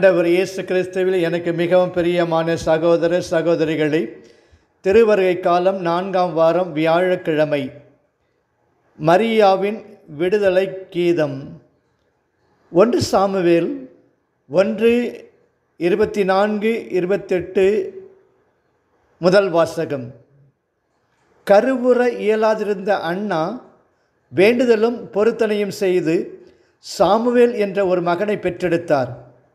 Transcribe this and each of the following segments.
ஆண்டவர் இயேசு கிறிஸ்துவில் எனக்கு மிகவும் பிரியமான சகோதர சகோதரிகளே திருவருகை காலம் நான்காம் வாரம் வியாழக்கிழமை மரியாவின் விடுதலை கீதம் ஒன்று சாமுவேல் ஒன்று இருபத்தி நான்கு இருபத்தெட்டு முதல் வாசகம் கருவுற இயலாதிருந்த அண்ணா வேண்டுதலும் பொருத்தனையும் செய்து சாமுவேல் என்ற ஒரு மகனை பெற்றெடுத்தார்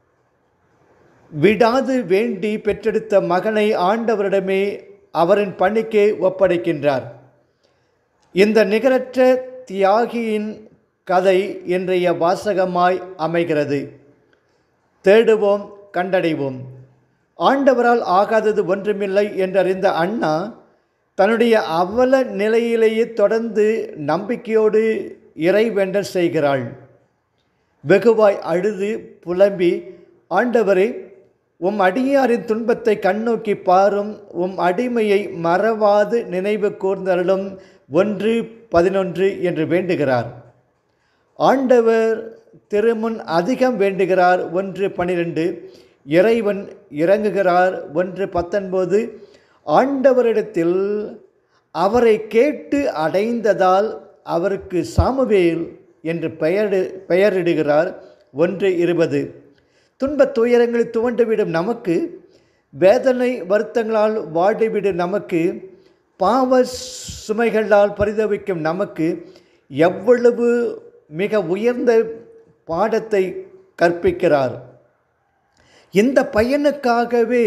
விடாது வேண்டி பெற்றெடுத்த மகனை ஆண்டவரிடமே அவரின் பணிக்கு ஒப்படைக்கின்றார் இந்த நிகரற்ற தியாகியின் கதை இன்றைய வாசகமாய் அமைகிறது தேடுவோம் கண்டடைவோம் ஆண்டவரால் ஆகாதது ஒன்றுமில்லை என்றறிந்த அண்ணா தன்னுடைய அவல நிலையிலேயே தொடர்ந்து நம்பிக்கையோடு இறைவேண்டல் செய்கிறாள் வெகுவாய் அழுது புலம்பி ஆண்டவரே உம் அடியாரின் துன்பத்தை கண்ணோக்கி பாரும் உம் அடிமையை மறவாது நினைவு கூர்ந்தருளும் ஒன்று பதினொன்று என்று வேண்டுகிறார் ஆண்டவர் திருமுன் அதிகம் வேண்டுகிறார் ஒன்று பனிரெண்டு இறைவன் இறங்குகிறார் ஒன்று பத்தொன்பது ஆண்டவரிடத்தில் அவரை கேட்டு அடைந்ததால் அவருக்கு சாமுவேல் என்று பெயரிடு பெயரிடுகிறார் ஒன்று இருபது துன்பத் துயரங்களில் துவண்டுவிடும் நமக்கு வேதனை வருத்தங்களால் வாடிவிடும் நமக்கு பாவ சுமைகளால் பரிதவிக்கும் நமக்கு எவ்வளவு மிக உயர்ந்த பாடத்தை கற்பிக்கிறார் இந்த பையனுக்காகவே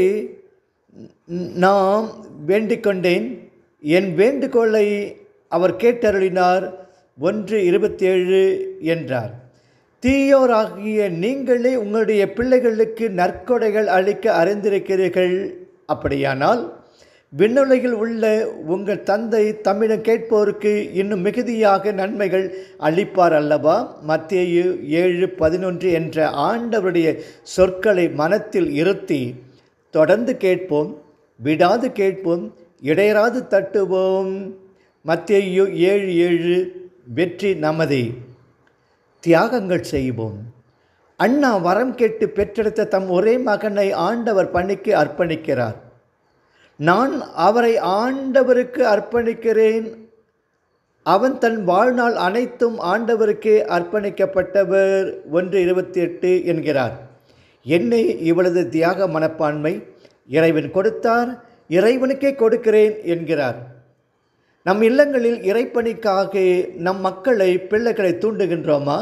நாம் வேண்டிக்கொண்டேன் என் வேண்டுகோளை அவர் கேட்டருளினார் ஒன்று இருபத்தேழு என்றார் தீயோராகிய நீங்களே உங்களுடைய பிள்ளைகளுக்கு நற்கொடைகள் அளிக்க அறிந்திருக்கிறீர்கள் அப்படியானால் விண்ணுலகில் உள்ள உங்கள் தந்தை தமிழம் கேட்போருக்கு இன்னும் மிகுதியாக நன்மைகள் அளிப்பார் அல்லவா மத்திய ஏழு பதினொன்று என்ற ஆண்டவருடைய சொற்களை மனத்தில் இருத்தி தொடர்ந்து கேட்போம் விடாது கேட்போம் இடையராது தட்டுவோம் மத்திய ஏழு ஏழு வெற்றி நமதே தியாகங்கள் செய்வோம் அண்ணா வரம் கேட்டு பெற்றெடுத்த தம் ஒரே மகனை ஆண்டவர் பணிக்கு அர்ப்பணிக்கிறார் நான் அவரை ஆண்டவருக்கு அர்ப்பணிக்கிறேன் அவன் தன் வாழ்நாள் அனைத்தும் ஆண்டவருக்கே அர்ப்பணிக்கப்பட்டவர் ஒன்று இருபத்தி எட்டு என்கிறார் என்னை இவளது தியாக மனப்பான்மை இறைவன் கொடுத்தார் இறைவனுக்கே கொடுக்கிறேன் என்கிறார் நம் இல்லங்களில் இறைப்பணிக்காக நம் மக்களை பிள்ளைகளை தூண்டுகின்றோமா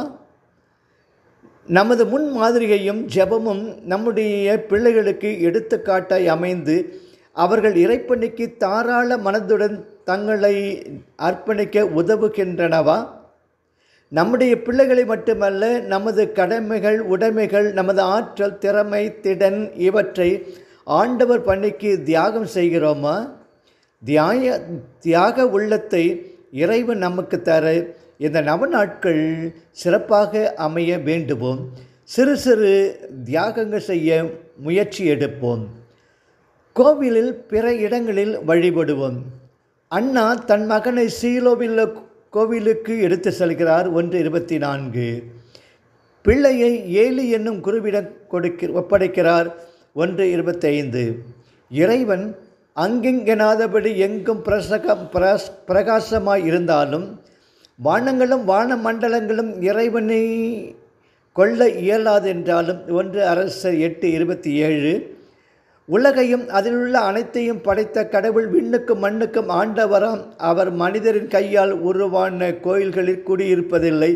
நமது முன் மாதிரிகையும் ஜெபமும் நம்முடைய பிள்ளைகளுக்கு எடுத்துக்காட்டாய் அமைந்து அவர்கள் இறைப்பணிக்கு தாராள மனதுடன் தங்களை அர்ப்பணிக்க உதவுகின்றனவா நம்முடைய பிள்ளைகளை மட்டுமல்ல நமது கடமைகள் உடைமைகள் நமது ஆற்றல் திறமை திடன் இவற்றை ஆண்டவர் பணிக்கு தியாகம் செய்கிறோமா தியாய தியாக உள்ளத்தை இறைவன் நமக்கு தர இந்த நவநாட்கள் சிறப்பாக அமைய வேண்டுவோம் சிறு சிறு தியாகங்கள் செய்ய முயற்சி எடுப்போம் கோவிலில் பிற இடங்களில் வழிபடுவோம் அண்ணா தன் மகனை சீலோவில் கோவிலுக்கு எடுத்து செல்கிறார் ஒன்று இருபத்தி நான்கு பிள்ளையை ஏலி என்னும் குருவிடம் கொடுக்க ஒப்படைக்கிறார் ஒன்று இருபத்தைந்து இறைவன் அங்கிங்கெனாதபடி எங்கும் பிரசக பிரஸ் பிரகாசமாய் இருந்தாலும் வானங்களும் வான மண்டலங்களும் இறைவனை கொள்ள இயலாதென்றாலும் ஒன்று அரசர் எட்டு இருபத்தி ஏழு உலகையும் அதிலுள்ள அனைத்தையும் படைத்த கடவுள் விண்ணுக்கும் மண்ணுக்கும் ஆண்டவராம் அவர் மனிதரின் கையால் உருவான கோயில்களில் குடியிருப்பதில்லை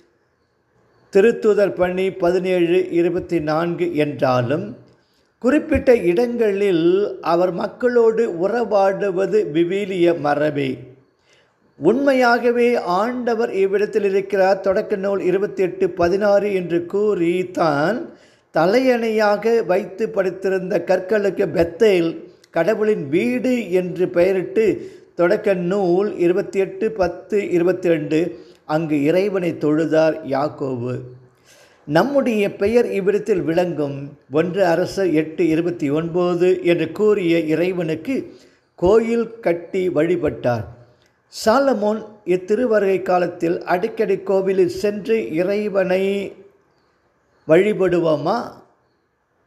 திருத்துதர் பணி பதினேழு இருபத்தி நான்கு என்றாலும் குறிப்பிட்ட இடங்களில் அவர் மக்களோடு உறவாடுவது விவிலிய மரபே உண்மையாகவே ஆண்டவர் இவ்விடத்தில் இருக்கிறார் தொடக்க நூல் இருபத்தி எட்டு பதினாறு என்று கூறி தான் தலையணையாக வைத்து படுத்திருந்த கற்களுக்கு பெத்தேல் கடவுளின் வீடு என்று பெயரிட்டு தொடக்க நூல் இருபத்தி எட்டு பத்து இருபத்தி ரெண்டு அங்கு இறைவனை தொழுதார் யாக்கோவு நம்முடைய பெயர் இவ்விடத்தில் விளங்கும் ஒன்று அரசு எட்டு இருபத்தி ஒன்பது என்று கூறிய இறைவனுக்கு கோயில் கட்டி வழிபட்டார் சாலமோன் இத்திருவருகை காலத்தில் அடிக்கடி கோவிலில் சென்று இறைவனை வழிபடுவோமா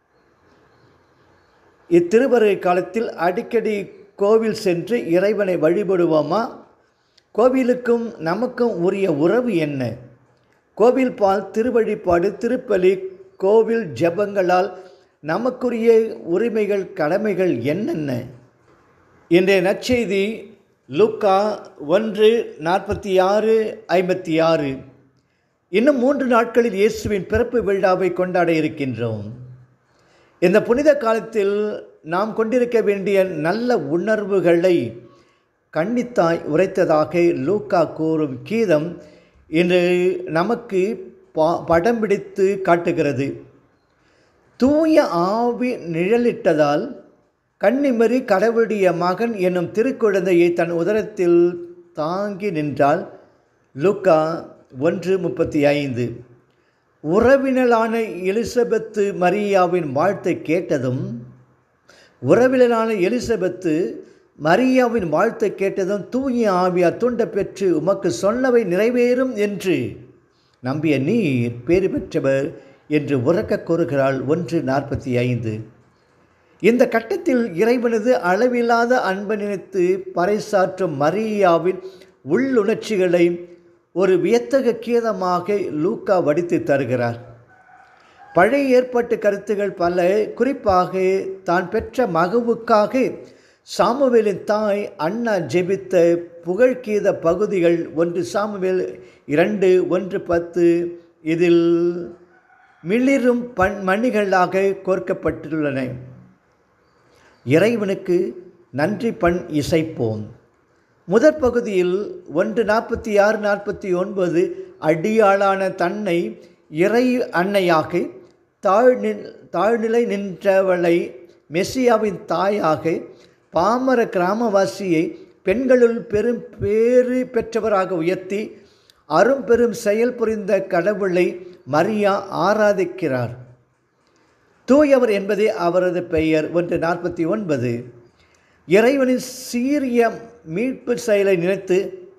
இத்திருவருகை காலத்தில் அடிக்கடி கோவில் சென்று இறைவனை வழிபடுவோமா கோவிலுக்கும் நமக்கும் உரிய உறவு என்ன கோவில் பால் திருவழிபாடு திருப்பலி கோவில் ஜெபங்களால் நமக்குரிய உரிமைகள் கடமைகள் என்னென்ன இன்றைய நற்செய்தி லூக்கா ஒன்று நாற்பத்தி ஆறு ஐம்பத்தி ஆறு இன்னும் மூன்று நாட்களில் இயேசுவின் பிறப்பு விழாவை கொண்டாட இருக்கின்றோம் இந்த புனித காலத்தில் நாம் கொண்டிருக்க வேண்டிய நல்ல உணர்வுகளை கன்னித்தாய் உரைத்ததாக லூக்கா கூறும் கீதம் இன்று நமக்கு பா படம் பிடித்து காட்டுகிறது தூய ஆவி நிழலிட்டதால் கன்னிமரி கடவுளுடைய மகன் என்னும் திருக்குழந்தையை தன் உதரத்தில் தாங்கி நின்றால் லூக்கா ஒன்று முப்பத்தி ஐந்து உறவினலான எலிசபெத்து மரியாவின் வாழ்த்தை கேட்டதும் உறவினலான எலிசபெத்து மரியாவின் வாழ்த்தை கேட்டதும் தூய ஆவியா தூண்ட பெற்று உமக்கு சொன்னவை நிறைவேறும் என்று நம்பிய நீர் பேறு பெற்றவர் என்று உறக்க கூறுகிறாள் ஒன்று நாற்பத்தி ஐந்து இந்த கட்டத்தில் இறைவனது அளவில்லாத அன்பை நினைத்து பறைசாற்றும் மரியாவின் உள்ளுணர்ச்சிகளை ஒரு வியத்தக கீதமாக லூக்கா வடித்து தருகிறார் பழைய ஏற்பாட்டு கருத்துகள் பல குறிப்பாக தான் பெற்ற மகவுக்காக சாமுவேலின் தாய் அண்ணா ஜெபித்த புகழ்கீத பகுதிகள் ஒன்று சாமுவேல் இரண்டு ஒன்று பத்து இதில் மிளிரும் பண் மணிகளாக கோர்க்கப்பட்டுள்ளன இறைவனுக்கு நன்றி பண் இசைப்போம் முதற் பகுதியில் ஒன்று நாற்பத்தி ஆறு நாற்பத்தி ஒன்பது அடியாளான தன்னை இறை அன்னையாக தாழ்நி தாழ்நிலை நின்றவளை மெஸ்ஸியாவின் தாயாக பாமர கிராமவாசியை பெண்களுள் பெரும் பேறு பெற்றவராக உயர்த்தி அரும்பெரும் செயல் புரிந்த கடவுளை மரியா ஆராதிக்கிறார் தூயவர் என்பதே அவரது பெயர் ஒன்று நாற்பத்தி ஒன்பது இறைவனின் சீரிய மீட்பு செயலை நினைத்து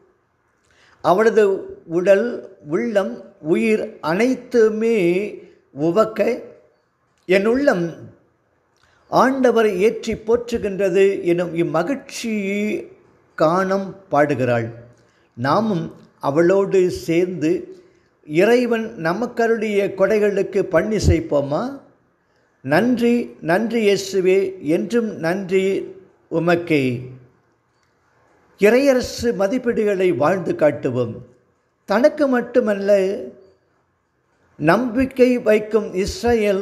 அவளது உடல் உள்ளம் உயிர் அனைத்துமே உவக்க என் உள்ளம் ஆண்டவரை ஏற்றி போற்றுகின்றது எனும் இம்மகிழ்ச்சி காணம் பாடுகிறாள் நாமும் அவளோடு சேர்ந்து இறைவன் நமக்கருடைய கொடைகளுக்கு பண்ணி செய்ப்போமா நன்றி நன்றி இயேசுவே என்றும் நன்றி உமக்கே இறையரசு மதிப்பீடுகளை வாழ்ந்து காட்டுவோம் தனக்கு மட்டுமல்ல நம்பிக்கை வைக்கும் இஸ்ரேல்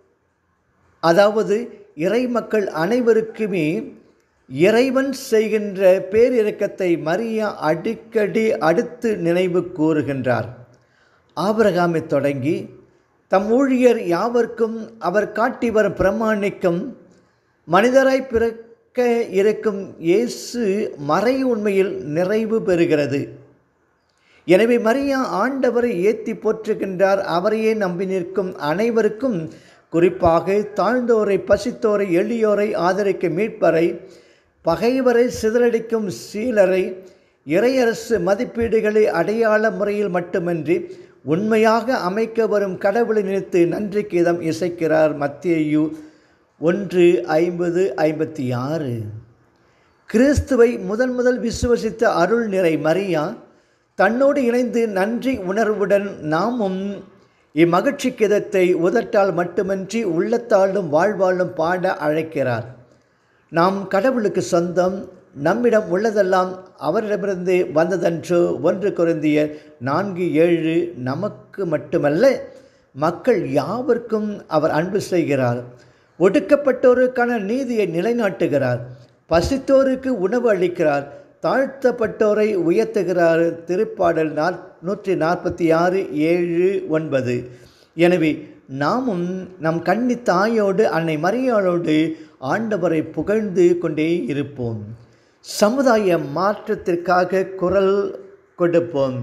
அதாவது இறை மக்கள் அனைவருக்குமே இறைவன் செய்கின்ற பேரிரக்கத்தை மரியா அடிக்கடி அடுத்து நினைவு கூறுகின்றார் ஆபரகாமை தொடங்கி தம் ஊழியர் யாவர்க்கும் அவர் காட்டி வரும் பிரமாணிக்கும் மனிதராய் பிறக்க இருக்கும் இயேசு மறை உண்மையில் நிறைவு பெறுகிறது எனவே மரியா ஆண்டவரை ஏத்தி போற்றுகின்றார் அவரையே நம்பி நிற்கும் அனைவருக்கும் குறிப்பாக தாழ்ந்தோரை பசித்தோரை எளியோரை ஆதரிக்க மீட்பரை பகைவரை சிதறடிக்கும் சீலரை இறையரசு மதிப்பீடுகளை அடையாள முறையில் மட்டுமின்றி உண்மையாக அமைக்க வரும் கடவுளை நினைத்து நன்றி கீதம் இசைக்கிறார் மத்தியு ஒன்று ஐம்பது ஐம்பத்தி ஆறு கிறிஸ்துவை முதன் முதல் விசுவசித்த அருள் நிறை மரியா தன்னோடு இணைந்து நன்றி உணர்வுடன் நாமும் இம்மகிழ்ச்சி கிதத்தை உதட்டால் மட்டுமின்றி உள்ளத்தாலும் வாழ்வாலும் பாட அழைக்கிறார் நாம் கடவுளுக்கு சொந்தம் நம்மிடம் உள்ளதெல்லாம் அவரிடமிருந்து வந்ததன்றோ ஒன்று குருந்திய நான்கு ஏழு நமக்கு மட்டுமல்ல மக்கள் யாவர்க்கும் அவர் அன்பு செய்கிறார் ஒடுக்கப்பட்டோருக்கான நீதியை நிலைநாட்டுகிறார் பசித்தோருக்கு உணவு அளிக்கிறார் தாழ்த்தப்பட்டோரை உயர்த்துகிறார் திருப்பாடல் நாற் நூற்றி நாற்பத்தி ஆறு ஏழு ஒன்பது எனவே நாமும் நம் கன்னி தாயோடு அன்னை மரியாளோடு ஆண்டவரை புகழ்ந்து கொண்டே இருப்போம் சமுதாய மாற்றத்திற்காக குரல் கொடுப்போம்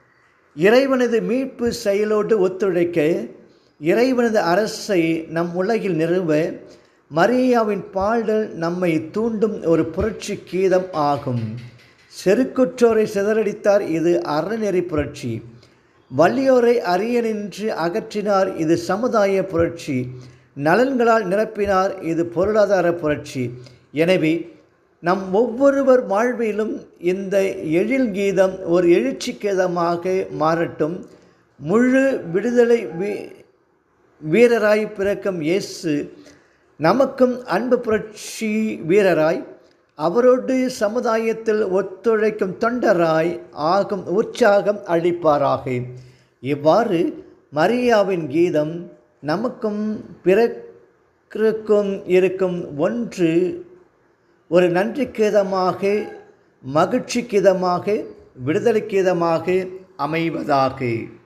இறைவனது மீட்பு செயலோடு ஒத்துழைக்க இறைவனது அரசை நம் உலகில் நிறுவ மரியாவின் பாடல் நம்மை தூண்டும் ஒரு புரட்சி கீதம் ஆகும் செருக்குற்றோரை சிதறடித்தார் இது அறநெறி புரட்சி வலியோரை அரியனின்று அகற்றினார் இது சமுதாய புரட்சி நலன்களால் நிரப்பினார் இது பொருளாதார புரட்சி எனவே நம் ஒவ்வொருவர் வாழ்விலும் இந்த எழில் கீதம் ஒரு எழுச்சி கீதமாக மாறட்டும் முழு விடுதலை வீ- வீரராய் பிறக்கும் இயேசு நமக்கும் அன்பு புரட்சி வீரராய் அவரோடு சமுதாயத்தில் ஒத்துழைக்கும் தொண்டராய் ஆகும் உற்சாகம் அளிப்பாராக இவ்வாறு மரியாவின் கீதம் நமக்கும் பிறக்கும் இருக்கும் ஒன்று ஒரு நன்றி கீதமாக மகிழ்ச்சி கீதமாக விடுதலை கீதமாக அமைவதாக